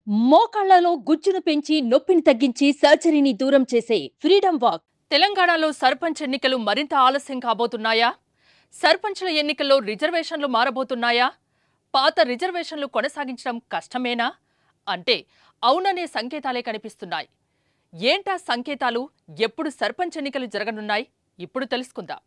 మోకాళ్లలో గుజ్జును పెంచి నొప్పిని తగ్గించి సర్జరీని దూరం చేసే ఫ్రీడమ్ వాక్ తెలంగాణలో సర్పంచ్ ఎన్నికలు మరింత ఆలస్యం కాబోతున్నాయా సర్పంచ్ల ఎన్నికల్లో రిజర్వేషన్లు మారబోతున్నాయా పాత రిజర్వేషన్లు కొనసాగించడం కష్టమేనా అంటే అవుననే సంకేతాలే కనిపిస్తున్నాయి ఏంటా సంకేతాలు ఎప్పుడు సర్పంచ్ ఎన్నికలు జరగనున్నాయి ఇప్పుడు తెలుసుకుందాం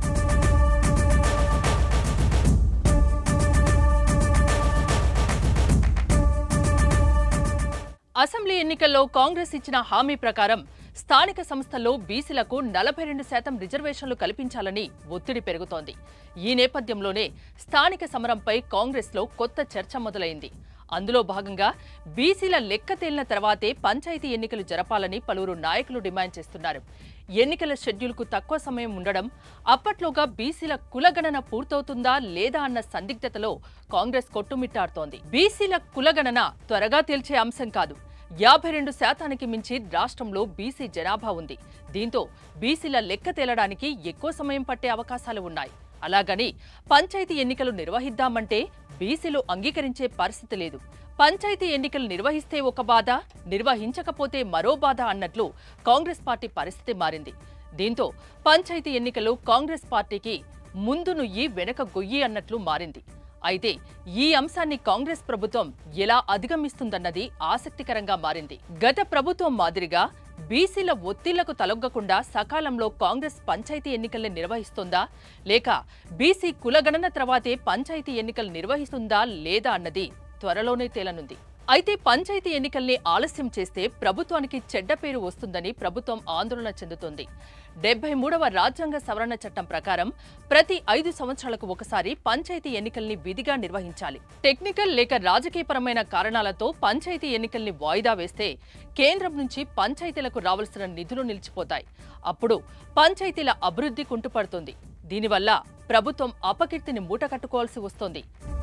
అసెంబ్లీ ఎన్నికల్లో కాంగ్రెస్ ఇచ్చిన హామీ ప్రకారం స్థానిక సంస్థల్లో బీసీలకు నలభై రెండు శాతం రిజర్వేషన్లు కల్పించాలని ఒత్తిడి పెరుగుతోంది ఈ నేపథ్యంలోనే స్థానిక సమరంపై కాంగ్రెస్లో కొత్త చర్చ మొదలైంది అందులో భాగంగా బీసీల లెక్క తేలిన తర్వాతే పంచాయతీ ఎన్నికలు జరపాలని పలువురు నాయకులు డిమాండ్ చేస్తున్నారు ఎన్నికల షెడ్యూల్కు తక్కువ సమయం ఉండడం అప్పట్లోగా బీసీల కులగణన పూర్తవుతుందా లేదా అన్న సందిగ్ధతలో కాంగ్రెస్ కొట్టుమిట్టాడుతోంది బీసీల కులగణన త్వరగా తేల్చే అంశం కాదు యాభై రెండు శాతానికి మించి రాష్ట్రంలో బీసీ జనాభా ఉంది దీంతో బీసీల లెక్క తేలడానికి ఎక్కువ సమయం పట్టే అవకాశాలు ఉన్నాయి అలాగని పంచాయతీ ఎన్నికలు నిర్వహిద్దామంటే బీసీలు అంగీకరించే పరిస్థితి లేదు పంచాయతీ ఎన్నికలు నిర్వహిస్తే ఒక బాధ నిర్వహించకపోతే మరో బాధ అన్నట్లు కాంగ్రెస్ పార్టీ పరిస్థితి మారింది దీంతో పంచాయతీ ఎన్నికలు కాంగ్రెస్ పార్టీకి ముందు నుయ్యి వెనక గొయ్యి అన్నట్లు మారింది అయితే ఈ అంశాన్ని కాంగ్రెస్ ప్రభుత్వం ఎలా అధిగమిస్తుందన్నది ఆసక్తికరంగా మారింది గత ప్రభుత్వం మాదిరిగా బీసీల ఒత్తిళ్లకు తలొగ్గకుండా సకాలంలో కాంగ్రెస్ పంచాయతీ ఎన్నికల్ని నిర్వహిస్తుందా లేక బీసీ కులగణన తర్వాతే పంచాయతీ ఎన్నికలు నిర్వహిస్తుందా లేదా అన్నది త్వరలోనే తేలనుంది అయితే పంచాయతీ ఎన్నికల్ని ఆలస్యం చేస్తే ప్రభుత్వానికి చెడ్డ పేరు వస్తుందని ప్రభుత్వం ఆందోళన చెందుతోంది డెబ్బై మూడవ రాజ్యాంగ సవరణ చట్టం ప్రకారం ప్రతి ఐదు సంవత్సరాలకు ఒకసారి పంచాయతీ ఎన్నికల్ని విధిగా నిర్వహించాలి టెక్నికల్ లేక రాజకీయపరమైన కారణాలతో పంచాయతీ ఎన్నికల్ని వాయిదా వేస్తే కేంద్రం నుంచి పంచాయతీలకు రావాల్సిన నిధులు నిలిచిపోతాయి అప్పుడు పంచాయతీల అభివృద్ధి కుంటుపడుతుంది దీనివల్ల ప్రభుత్వం అపకీర్తిని మూటకట్టుకోవాల్సి వస్తోంది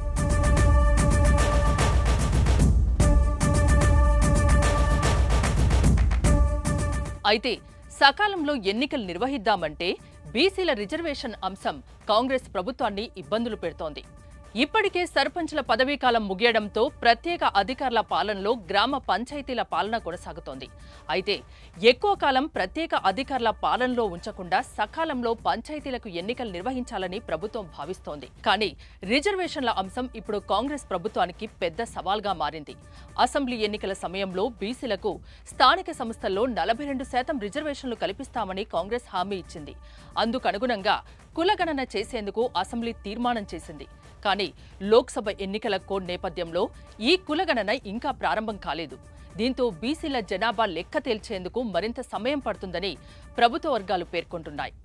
అయితే సకాలంలో ఎన్నికలు నిర్వహిద్దామంటే బీసీల రిజర్వేషన్ అంశం కాంగ్రెస్ ప్రభుత్వాన్ని ఇబ్బందులు పెడుతోంది ఇప్పటికే సర్పంచ్ల పదవీకాలం ముగియడంతో ప్రత్యేక అధికారుల పాలనలో గ్రామ పంచాయతీల పాలన కొనసాగుతోంది అయితే ఎక్కువ కాలం ప్రత్యేక అధికారుల పాలనలో ఉంచకుండా సకాలంలో పంచాయతీలకు ఎన్నికలు నిర్వహించాలని ప్రభుత్వం భావిస్తోంది కానీ రిజర్వేషన్ల అంశం ఇప్పుడు కాంగ్రెస్ ప్రభుత్వానికి పెద్ద సవాల్గా మారింది అసెంబ్లీ ఎన్నికల సమయంలో బీసీలకు స్థానిక సంస్థల్లో నలభై రెండు శాతం రిజర్వేషన్లు కల్పిస్తామని కాంగ్రెస్ హామీ ఇచ్చింది అందుకనుగుణంగా కులగణన చేసేందుకు అసెంబ్లీ తీర్మానం చేసింది కానీ లోక్సభ ఎన్నికల కోడ్ నేపథ్యంలో ఈ కులగణన ఇంకా ప్రారంభం కాలేదు దీంతో బీసీల జనాభా లెక్క తేల్చేందుకు మరింత సమయం పడుతుందని ప్రభుత్వ వర్గాలు పేర్కొంటున్నాయి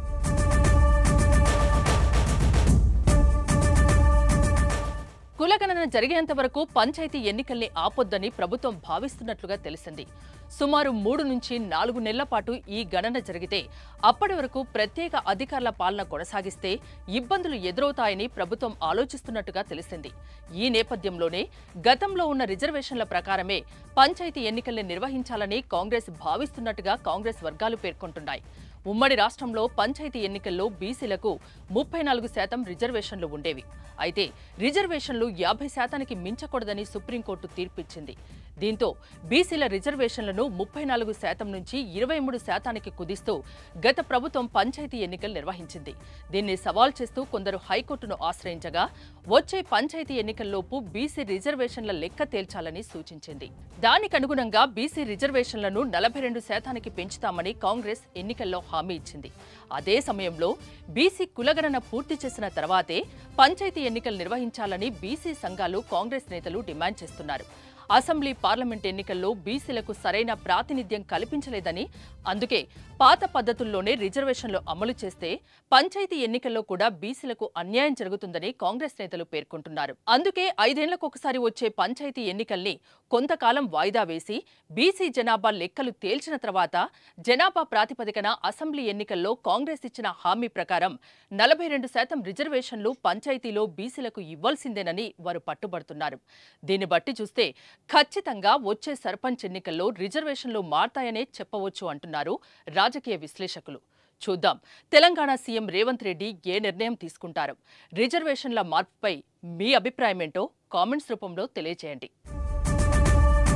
కులగణన జరిగేంత వరకు పంచాయతీ ఎన్నికల్ని ఆపొద్దని ప్రభుత్వం భావిస్తున్నట్లుగా తెలిసింది సుమారు మూడు నుంచి నాలుగు నెలల పాటు ఈ గణన జరిగితే అప్పటి వరకు ప్రత్యేక అధికారుల పాలన కొనసాగిస్తే ఇబ్బందులు ఎదురవుతాయని ప్రభుత్వం ఆలోచిస్తున్నట్టుగా తెలిసింది ఈ నేపథ్యంలోనే గతంలో ఉన్న రిజర్వేషన్ల ప్రకారమే పంచాయతీ ఎన్నికల్ని నిర్వహించాలని కాంగ్రెస్ భావిస్తున్నట్టుగా కాంగ్రెస్ వర్గాలు పేర్కొంటున్నాయి ఉమ్మడి రాష్ట్రంలో పంచాయతీ ఎన్నికల్లో బీసీలకు ముప్పై నాలుగు శాతం రిజర్వేషన్లు ఉండేవి అయితే రిజర్వేషన్లు యాభై శాతానికి మించకూడదని సుప్రీంకోర్టు తీర్పిచ్చింది దీంతో బీసీల రిజర్వేషన్లను ముప్పై నాలుగు శాతం నుంచి ఇరవై మూడు శాతానికి కుదిస్తూ గత ప్రభుత్వం పంచాయతీ ఎన్నికలు నిర్వహించింది దీన్ని సవాల్ చేస్తూ కొందరు హైకోర్టును ఆశ్రయించగా వచ్చే పంచాయతీ ఎన్నికల్లోపు బీసీ రిజర్వేషన్ల లెక్క తేల్చాలని సూచించింది దానికి అనుగుణంగా బీసీ రిజర్వేషన్లను నలభై రెండు శాతానికి పెంచుతామని కాంగ్రెస్ ఎన్నికల్లో హామీ ఇచ్చింది అదే సమయంలో బీసీ కులగణన పూర్తి చేసిన తర్వాతే పంచాయతీ ఎన్నికలు నిర్వహించాలని బీసీ సంఘాలు కాంగ్రెస్ నేతలు డిమాండ్ చేస్తున్నారు అసెంబ్లీ పార్లమెంట్ ఎన్నికల్లో బీసీలకు సరైన ప్రాతినిధ్యం కల్పించలేదని అందుకే పాత పద్ధతుల్లోనే రిజర్వేషన్లు అమలు చేస్తే పంచాయతీ ఎన్నికల్లో కూడా బీసీలకు అన్యాయం జరుగుతుందని కాంగ్రెస్ నేతలు పేర్కొంటున్నారు అందుకే ఐదేళ్లకు ఒకసారి వచ్చే పంచాయతీ ఎన్నికల్ని కొంతకాలం వాయిదా వేసి బీసీ జనాభా లెక్కలు తేల్చిన తర్వాత జనాభా ప్రాతిపదికన అసెంబ్లీ ఎన్నికల్లో కాంగ్రెస్ ఇచ్చిన హామీ ప్రకారం నలభై రెండు శాతం రిజర్వేషన్లు పంచాయతీలో బీసీలకు ఇవ్వాల్సిందేనని వారు పట్టుబడుతున్నారు దీన్ని బట్టి చూస్తే ఖచ్చితంగా వచ్చే సర్పంచ్ ఎన్నికల్లో రిజర్వేషన్లు మారతాయనే చెప్పవచ్చు అంటున్నారు రాజకీయ విశ్లేషకులు చూద్దాం తెలంగాణ సీఎం రేవంత్ రెడ్డి ఏ నిర్ణయం తీసుకుంటారు రిజర్వేషన్ల మార్పుపై మీ అభిప్రాయం ఏంటో కామెంట్స్ రూపంలో తెలియజేయండి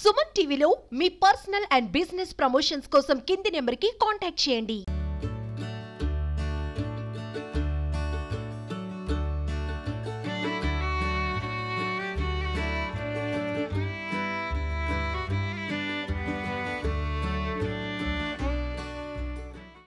సుమన్ టీవీలో మీ పర్సనల్ అండ్ బిజినెస్ ప్రమోషన్స్ కోసం కింది నెంబర్కి కాంటాక్ట్ చేయండి